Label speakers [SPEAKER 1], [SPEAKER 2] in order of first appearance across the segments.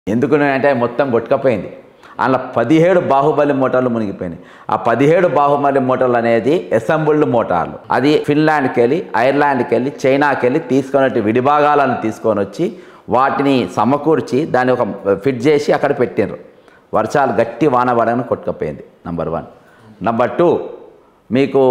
[SPEAKER 1] ఎందుకు అంటే మొత్తం కొట్టుకపోయింది అలా పదిహేడు బాహుబలి మోటార్లు మునిగిపోయినాయి ఆ పదిహేడు బాహుబలి మోటార్లు అనేది అసెంబుల్డ్ మోటార్లు అది ఫిన్లాండ్కి వెళ్ళి ఐర్లాండ్కి వెళ్ళి చైనాకి వెళ్ళి తీసుకొని విడిభాగాలను తీసుకొని వచ్చి వాటిని సమకూర్చి దాన్ని ఒక ఫిట్ చేసి అక్కడ పెట్టిండ్రు వర్షాలు గట్టి వాన పడగానే కొట్టుకపోయింది నంబర్ వన్ నంబర్ టూ మీకు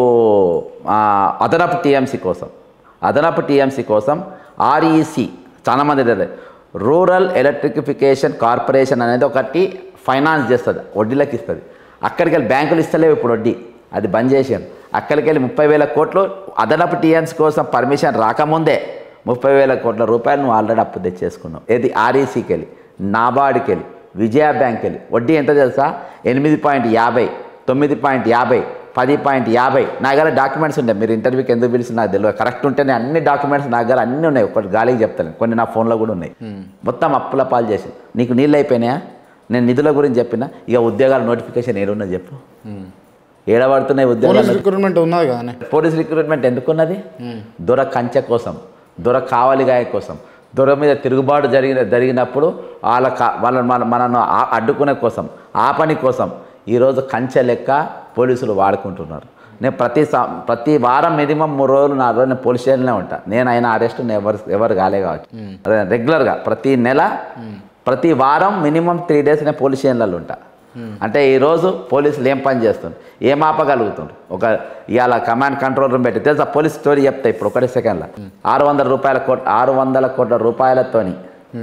[SPEAKER 1] ఆ, అదనపు టీఎంసీ కోసం అదనపు టీఎంసీ కోసం ఆర్ఈసి చాలామంది తెలియదు. రూరల్ ఎలక్ట్రిఫికేషన్ కార్పొరేషన్ అనేది ఒకటి ఫైనాన్స్ చేస్తుంది వడ్డీలకు ఇస్తుంది అక్కడికి వెళ్ళి బ్యాంకులు ఇస్తలేవు ఇప్పుడు వడ్డీ అది బంద్ చేసాను అక్కడికి వెళ్ళి ముప్పై వేల కోట్లు అదనపు టీఎంసీ కోసం పర్మిషన్ రాకముందే ముప్పై వేల కోట్ల రూపాయలు నువ్వు ఆల్రెడీ అప్పు తెచ్చేసుకున్నావు ఏది ఆర్ఈసీకి వెళ్ళి నాబార్డ్కి వెళ్ళి విజయ బ్యాంక్ వెళ్ళి వడ్డీ ఎంత తెలుసా ఎనిమిది పాయింట్ యాభై తొమ్మిది పాయింట్ యాభై పది పాయింట్ యాభై నా దగ్గర డాక్యుమెంట్స్ ఉన్నాయి మీరు ఇంటర్వ్యూకి ఎందుకు పిలిచి నాకు తెలియదు కరెక్ట్ ఉంటేనే అన్ని డాక్యుమెంట్స్ నా దగ్గర అన్నీ ఉన్నాయి ఒకటి గాలికి చెప్తాను కొన్ని నా ఫోన్లో కూడా ఉన్నాయి మొత్తం అప్పుల పాలు చేసి నీకు నీళ్ళు అయిపోయినాయా నేను నిధుల గురించి చెప్పిన ఇక ఉద్యోగాల నోటిఫికేషన్ ఏడున్నది చెప్పు ఏడబడుతున్నాయి
[SPEAKER 2] పోలీస్
[SPEAKER 1] ఉద్యోగాలు
[SPEAKER 2] రిక్రూట్మెంట్ ఉన్నది కదనే
[SPEAKER 1] పోలీస్ రిక్రూట్మెంట్ ఎందుకున్నది దొర కంచె కోసం దొర కావలిగాయ కోసం దొర మీద తిరుగుబాటు జరిగిన జరిగినప్పుడు వాళ్ళ కా- వాళ్ళ మన మనను ఆ- అడ్డుకునే కోసం ఆ పని కోసం ఈరోజు కంచె లెక్క పోలీసులు వాడుకుంటున్నారు నేను ప్రతి సం- ప్రతి వారం మినిమం మూడు రోజులు నాలుగు రోజులు నేను పోలీస్ స్టేషన్లో ఉంటా నేను అయిన అరెస్ట్ ఎవరు ఎవరు కాలే కావచ్చు అదే రెగ్యులర్గా ప్రతి నెల ప్రతి వారం మినిమం త్రీ డేస్ నేను పోలీస్ స్టేషన్లలో ఉంటా అంటే ఈరోజు పోలీసులు ఏం పని చేస్తుంది ఏం ఆపగలుగుతుండ్రు ఒక ఇవాళ కమాండ్ కంట్రోల్ రూమ్ పెట్టి తెలుసా పోలీస్ స్టోరీ చెప్తా ఇప్పుడు ఒకటి సెకండ్లో ఆరు వందల రూపాయల కోట్ ఆరు వందల కోట్ల రూపాయలతోని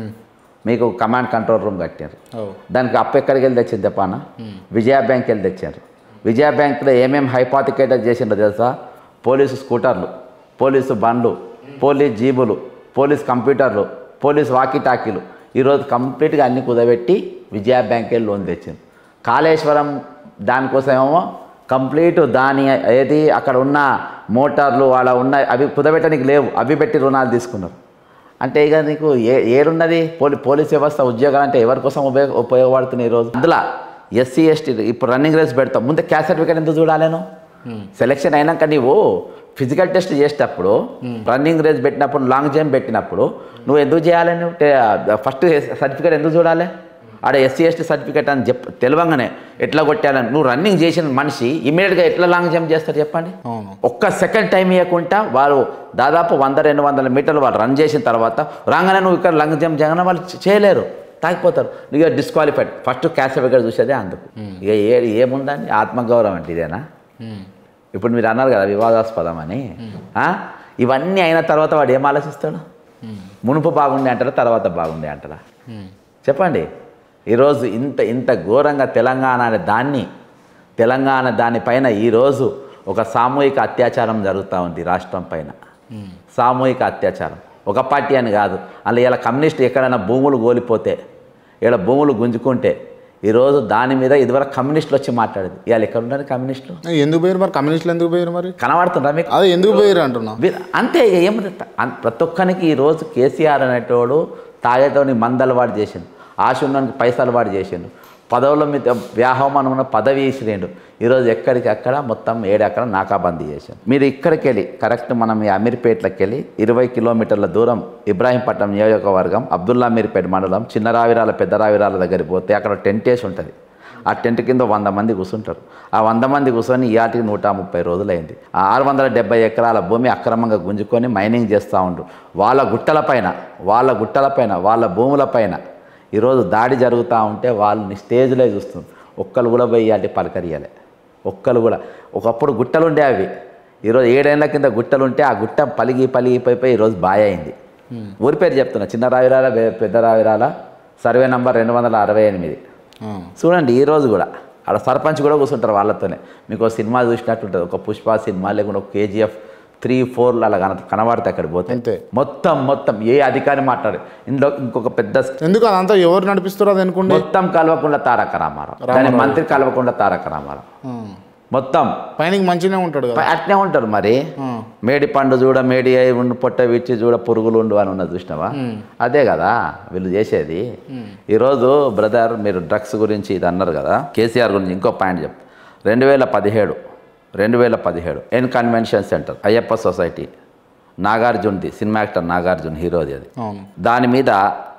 [SPEAKER 1] మీకు కమాండ్ కంట్రోల్ రూమ్ కట్టారు
[SPEAKER 2] ఓ
[SPEAKER 1] దానికి అప్పు ఎక్కడికి వెళ్ళి తెచ్చింది చెప్పానా విజయ బ్యాంక్ వెళ్ళి తెచ్చారు విజయ బ్యాంక్లో ఏమేమి హైపాతికేటర్ చేసిండో తెలుసా పోలీసు స్కూటర్లు పోలీసు బండ్లు పోలీస్ జీబులు పోలీస్ కంప్యూటర్లు పోలీస్ వాకీ టాకీలు ఈరోజు కంప్లీట్గా అన్ని కుదబెట్టి విజయ బ్యాంక్ వెళ్ళి లోన్ తెచ్చింది కాళేశ్వరం దానికోసం ఏమో కంప్లీట్ దాని ఏది అక్కడ ఉన్న మోటార్లు అలా ఉన్న అవి కుదబెట్టడానికి లేవు అవి పెట్టి రుణాలు తీసుకున్నారు అంటే ఇక నీకు ఏ ఏడున్నది పోలీ పోలీస్ వ్యవస్థ ఉద్యోగాలు అంటే ఎవరి కోసం ఉపయోగ ఉపయోగపడుతున్నాయి ఈరోజు అందులో ఎస్సీ ఎస్టీ ఇప్పుడు రన్నింగ్ రేస్ పెడతాం ముందే క్యాస్ట్ సర్టిఫికేట్ ఎందుకు చూడాలేను సెలెక్షన్ అయినాక నీవు ఫిజికల్ టెస్ట్ చేసేటప్పుడు రన్నింగ్ రేస్ పెట్టినప్పుడు లాంగ్ జంప్ పెట్టినప్పుడు నువ్వు ఎందుకు చేయాలి నువ్వు ఫస్ట్ సర్టిఫికేట్ ఎందుకు చూడాలి ఆడ ఎస్సీ ఎస్టీ సర్టిఫికేట్ అని చెప్ తెలియంగానే ఎట్లా కొట్టాలని నువ్వు రన్నింగ్ చేసిన మనిషి ఇమీడియట్గా ఎట్లా లాంగ్ జంప్ చేస్తారు చెప్పండి
[SPEAKER 2] అవును
[SPEAKER 1] ఒక్క సెకండ్ టైం ఇవ్వకుండా వాళ్ళు దాదాపు వంద రెండు వందల మీటర్లు వాళ్ళు రన్ చేసిన తర్వాత రాగానే నువ్వు ఇక్కడ లంగ్ జంప్ చేయగానే వాళ్ళు చే- చేయలేరు తాగిపోతారు ఇక డిస్క్వాలిఫైడ్ ఫస్ట్ క్యాష్ సర్టిఫికేట్ చూసేదే అందుకు ఇక ఏ ఏముందని ఆత్మగౌరవం అంటే ఇదేనా
[SPEAKER 2] ఉమ్.
[SPEAKER 1] ఇప్పుడు మీరు అన్నారు కదా వివాదాస్పదం అని ఆ? ఇవన్నీ అయిన తర్వాత వాడు ఏం ఆలోచిస్తాడు మునుపు బాగుండే అంటారా తర్వాత బాగుండే అంటారా
[SPEAKER 2] ఉమ్.
[SPEAKER 1] చెప్పండి ఈరోజు ఇంత ఇంత ఘోరంగా తెలంగాణ అనే దాన్ని తెలంగాణ దానిపైన ఈరోజు ఒక సామూహిక అత్యాచారం జరుగుతూ ఉంది రాష్ట్రం పైన సామూహిక అత్యాచారం ఒక పార్టీ అని కాదు అలా ఇలా కమ్యూనిస్ట్ ఎక్కడైనా భూములు కోల్పోతే ఇలా భూములు గుంజుకుంటే ఈరోజు దాని మీద ఇదివరకు కమ్యూనిస్టులు వచ్చి మాట్లాడేది ఇవాళ ఎక్కడ ఉన్నారు కమ్యూనిస్టులు
[SPEAKER 2] ఎందుకు పోయారు మరి కమ్యూనిస్టులు ఎందుకు పోయారు మరి
[SPEAKER 1] కనబడుతుందా మీకు
[SPEAKER 2] అదే ఎందుకు పోయారు అంటున్నా
[SPEAKER 1] వీ- అంతే ఇక ఏం అన్- ప్రతి ఒక్కరికి ఈరోజు కేసీఆర్ అనేటోడు తాగేటోని మందలు వాడు చేసిండు ఆశ ఉన్నోనికి పైసలు వాడు చేసిండు పదవుల మీద వ్యాహోమానం ఉన్న పదవి ఇసిరిండు ఈరోజు ఎక్కడికి అక్కడ మొత్తం ఏడక్కడ నాకాబందీ చేశాడు మీరు ఇక్కడికి వెళ్ళి కరెక్ట్ మనం ఈ అమీర్పేట్లకి వెళ్ళి ఇరవై కిలోమీటర్ల దూరం ఇబ్రాహీంపట్నం నియోజకవర్గం అబ్దుల్లా అమీర్పేట మండలం చిన్న రావిరాల పెద్ద రావిరాల దగ్గరికి పోతే అక్కడ టెంట్ వేసి ఉంటుంది ఆ టెంట్ కింద వంద మంది కూర్చుంటారు ఆ వంద మంది కూర్చొని ఇయాటికి నూట ముప్పై రోజులైంది ఆ ఆరు వందల డెబ్బై ఎకరాల భూమి అక్రమంగా గుంజుకొని మైనింగ్ చేస్తూ ఉండ్రు వాళ్ళ గుట్టలపైన వాళ్ళ గుట్టలపైన వాళ్ళ భూములపైన ఈరోజు దాడి జరుగుతూ ఉంటే వాళ్ళని స్టేజ్లో చూస్తుంది ఒక్కరు కూడా పోయి ఇయాటి పలకరియాలి ఒక్కరు కూడా ఒకప్పుడు గుట్టలు ఉండే అవి ఈరోజు ఏడేళ్ల కింద గుట్టలు ఉంటే ఆ గుట్ట పలిగి పలిగి పోయి ఈరోజు బాయ్ అయింది ఊరి పేరు చెప్తున్నా చిన్న రావిరాల పె- పెద్ద రావిరాల సర్వే నంబర్ రెండు వందల అరవై ఎనిమిది
[SPEAKER 2] ఆ.
[SPEAKER 1] చూడండి ఈ రోజు కూడా ఆడ సర్పంచ్ కూడా కూర్చుంటారు వాళ్ళతోనే మీకు ఒక సినిమా చూసినట్టు ఉంటుంది ఒక పుష్ప సినిమా లేకుంటే ఒక కేజీఎఫ్ త్రీ ఫోర్లు అలా కన కనబడితే అక్కడ పోతే
[SPEAKER 2] అంతే
[SPEAKER 1] మొత్తం మొత్తం ఏ అధికారి మాట్లాడు ఇందులో ఇంకొక పెద్ద స్-
[SPEAKER 2] ఎందుకు అదంతా ఎవరు నడిపిస్తారో అది అనుకోండి
[SPEAKER 1] మొత్తం కలవకుండా తారక రామారావు దాని మంత్రి కలవకుండా తారక రామారావు
[SPEAKER 2] ఆ.
[SPEAKER 1] మొత్తం
[SPEAKER 2] పైనకి మంచిగానే ఉంటాడు కదా
[SPEAKER 1] పై- అట్నే ఉంటారు మరి
[SPEAKER 2] ఆ.
[SPEAKER 1] మేడి పండు చూడ మేడి అయి ఉండు పొట్ట విచ్చి చూడ పురుగులు ఉండు అని ఉన్నది చూసినావా అదే కదా వీళ్ళు చేసేది ఈరోజు బ్రదర్ మీరు డ్రగ్స్ గురించి ఇది అన్నారు కదా కేసీఆర్ గురించి ఇంకో పాయింట్ చెప్ రెండు వేల పదిహేడు రెండు వేల పదిహేడు N convention centre Ayyappa society నాగార్జున్ది సినిమా యాక్టర్ నాగార్జున్ హీరోది అది
[SPEAKER 2] అవును
[SPEAKER 1] దాని మీద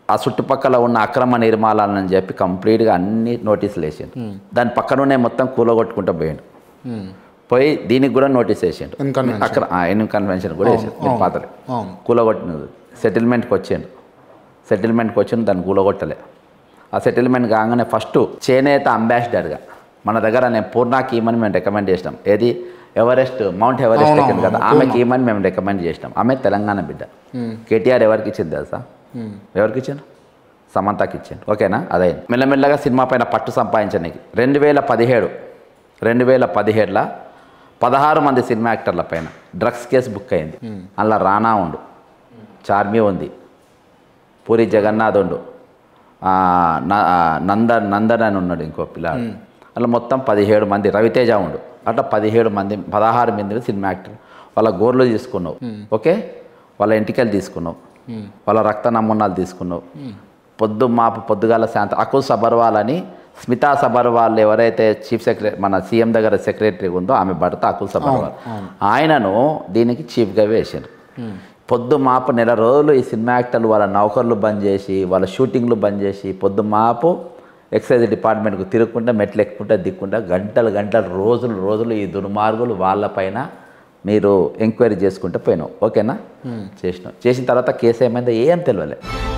[SPEAKER 1] ఆ చుట్టుపక్కల ఉన్న అక్రమ నిర్మాణాలని చెప్పి కంప్లీట్గా అన్ని నోటీసులు వేసిండు దాని పక్కనునే మొత్తం కూలగొట్టుకుంటూ పోయిండు
[SPEAKER 2] ఉమ్.
[SPEAKER 1] పోయి దీనికి కూడా నోటీస్ వేసిండు
[SPEAKER 2] ఇన్కన్వెన్షన్.
[SPEAKER 1] అక్కడ ఎన్ కన్వెన్షన్ కూడా వేసిండు మీరు పాతలే
[SPEAKER 2] అవును
[SPEAKER 1] కూలగొట్టిన సెటిల్మెంట్కి వచ్చిండు సెటిల్మెంట్కి వచ్చిండు దాన్ని కూలగొట్టలే ఆ సెటిల్మెంట్ కాగానే ఫస్ట్ చేనేత అంబాసిడర్గా మన దగ్గర నేను పూర్ణాకి ఇమ్మని మేము రికమెండ్ చేసినాం ఏది ఎవరెస్ట్ మౌంట్ ఎవరెస్ట్
[SPEAKER 2] అవును,
[SPEAKER 1] ఎక్కింది కదా
[SPEAKER 2] అవును,
[SPEAKER 1] ఆమెకి ఇమ్మని మేము రికమెండ్ చేసినాం ఆమె తెలంగాణ బిడ్డ కేటీఆర్ ఎవరికి ఇచ్చింది తెలుసా
[SPEAKER 2] ఉమ్.
[SPEAKER 1] ఎవరికి ఇచ్చాను సమంతకి ఇచ్చాను ఓకేనా అదే మెల్లమెల్లగా సినిమా పైన పట్టు సంపాదించడానికి రెండు వేల పదిహేడు రెండు వేల పదిహేడులో పదహారు మంది సినిమా యాక్టర్ల పైన డ్రగ్స్ కేసు బుక్ అయింది అందులో రానా ఉండు చార్మి ఉంది పూరి జగన్నాథ్ ఉండు ఆ, న- ఆ, నంద నందన్ అని ఉన్నాడు ఇంకో పిల్లాడు అలా మొత్తం పదిహేడు మంది రవితేజ ఉండు అట్లా పదిహేడు మంది పదహారు మంది సినిమా యాక్టర్ వాళ్ళ గోర్లు తీసుకున్నావు ఓకే వాళ్ళ ఇంటికెళ్ళి తీసుకున్నావు వాళ్ళ రక్త నమూనాలు తీసుకున్నావు పొద్దు మాపు పొద్దుగాల శాంత అకుల్ సబర్వాల్ అని స్మితా సబర్వాల్ ఎవరైతే చీఫ్ సెక్రటరీ మన సీఎం దగ్గర సెక్రటరీ ఉందో ఆమె భర్త అకుల్ సబర్వాల్ ఆయనను దీనికి చీఫ్గా వేసారు పొద్దు మాపు నెల రోజులు ఈ సినిమా యాక్టర్లు వాళ్ళ నౌకర్లు బంద్ చేసి వాళ్ళ షూటింగ్లు బంద్ చేసి పొద్దు మాపు ఎక్సైజ్ డిపార్ట్మెంట్కు తిరుగుకుంటా మెట్లు ఎక్కుకుంటా దిక్కుంటా గంటలు గంటలు రోజులు రోజులు ఈ దుర్మార్గులు వాళ్ళపైన మీరు ఎంక్వైరీ చేసుకుంటే పోయినావు ఓకేనా చేసినావు చేసిన తర్వాత కేసు ఏమైందో ఏం తెలియలే